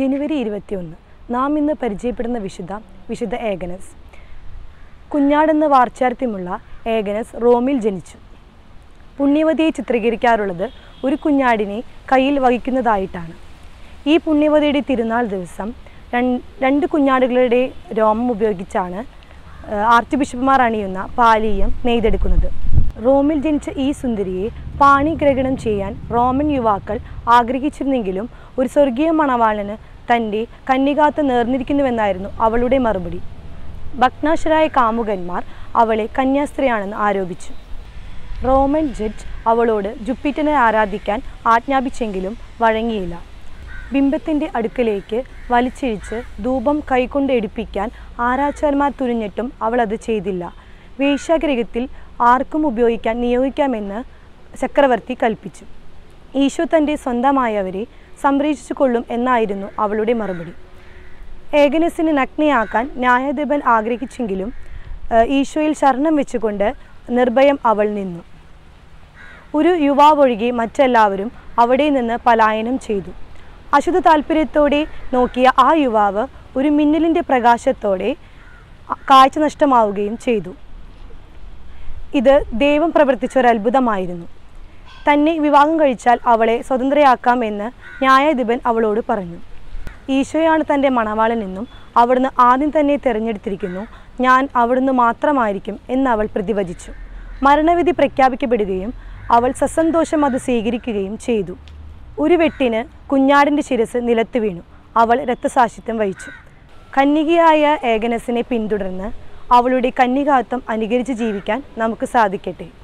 ജനുവരി ഇരുപത്തിയൊന്ന് നാം ഇന്ന് പരിചയപ്പെടുന്ന വിശുദ്ധ വിശുദ്ധ ഏഗനസ് കുഞ്ഞാടെന്ന വാർച്ചാർത്ഥ്യമുള്ള ഏഗനസ് റോമിൽ ജനിച്ചു പുണ്യവതിയെ ചിത്രീകരിക്കാറുള്ളത് ഒരു കുഞ്ഞാടിനെ കയ്യിൽ വഹിക്കുന്നതായിട്ടാണ് ഈ പുണ്യവതിയുടെ തിരുനാൾ ദിവസം രൺ- രണ്ട് കുഞ്ഞാടുകളുടെ രോമം ഉപയോഗിച്ചാണ് ആ, ആർച്ച് ബിഷപ്പുമാർ അണിയുന്ന പാലീയം നെയ്തെടുക്കുന്നത് റോമിൽ ജനിച്ച ഈ സുന്ദരിയെ പാണിഗ്രഹണം ചെയ്യാൻ റോമൻ യുവാക്കൾ ആഗ്രഹിച്ചിരുന്നെങ്കിലും ഒരു സ്വർഗീയ മണവാളന് തൻ്റെ കന്യകാത്ത് നേർന്നിരിക്കുന്നുവെന്നായിരുന്നു അവളുടെ മറുപടി ഭഗ്നാശരായ കാമുകന്മാർ അവളെ കന്യാസ്ത്രീയാണെന്ന് ആരോപിച്ചു റോമൻ ജഡ്ജ് അവളോട് ജുപ്പിറ്റനെ ആരാധിക്കാൻ ആജ്ഞാപിച്ചെങ്കിലും വഴങ്ങിയില്ല ബിംബത്തിൻ്റെ അടുക്കലേക്ക് വലിച്ചിഴിച്ച് ധൂപം കൈകൊണ്ട് എടുപ്പിക്കാൻ ആരാച്ചാന്മാർ തുനിഞ്ഞിട്ടും അവൾ അത് ചെയ്തില്ല വേശ്യാഗ്രഹത്തിൽ ആർക്കും ഉപയോഗിക്കാൻ നിയോഗിക്കാമെന്ന് ചക്രവർത്തി കൽപ്പിച്ചു ഈശോ തൻ്റെ സ്വന്തമായവരെ സംരക്ഷിച്ചു കൊള്ളും എന്നായിരുന്നു അവളുടെ മറുപടി ഏഗനസിനെ നഗ്നയാക്കാൻ ന്യായാധിപൻ ആഗ്രഹിച്ചെങ്കിലും ഏഹ്, ഈശോയിൽ ശരണം വെച്ചുകൊണ്ട് നിർഭയം അവൾ നിന്നു ഒരു യുവാവൊഴികെ മറ്റെല്ലാവരും അവിടെ നിന്ന് പലായനം ചെയ്തു അശുദ്ധ താല്പര്യത്തോടെ നോക്കിയ ആ യുവാവ് ഒരു മിന്നലിൻ്റെ പ്രകാശത്തോടെ അ- കാഴ്ച നഷ്ടമാവുകയും ചെയ്തു ഇത് ദൈവം പ്രവർത്തിച്ച ഒരു അത്ഭുതമായിരുന്നു തന്നെ വിവാഹം കഴിച്ചാൽ അവളെ സ്വതന്ത്രയാക്കാം എന്ന് ന്യായാധിപൻ അവളോട് പറഞ്ഞു ഈശോയാണ് തൻ്റെ മണവാളനെന്നും അവിടുന്ന് ആദ്യം തന്നെ തിരഞ്ഞെടുത്തിരിക്കുന്നു ഞാൻ അവിടുന്ന് മാത്രമായിരിക്കും എന്ന് അവൾ പ്രതിവചിച്ചു മരണവിധി പ്രഖ്യാപിക്കപ്പെടുകയും അവൾ സസന്തോഷം അത് സ്വീകരിക്കുകയും ചെയ്തു ഒരു വെട്ടിന് കുഞ്ഞാടിൻ്റെ ശിരസ് നിലത്ത് വീണു അവൾ രക്തസാക്ഷിത്വം വഹിച്ചു കന്യകയായ ഏഗനസിനെ പിന്തുടർന്ന് അവളുടെ കന്യകാത്വം അനുകരിച്ച് ജീവിക്കാൻ നമുക്ക് സാധിക്കട്ടെ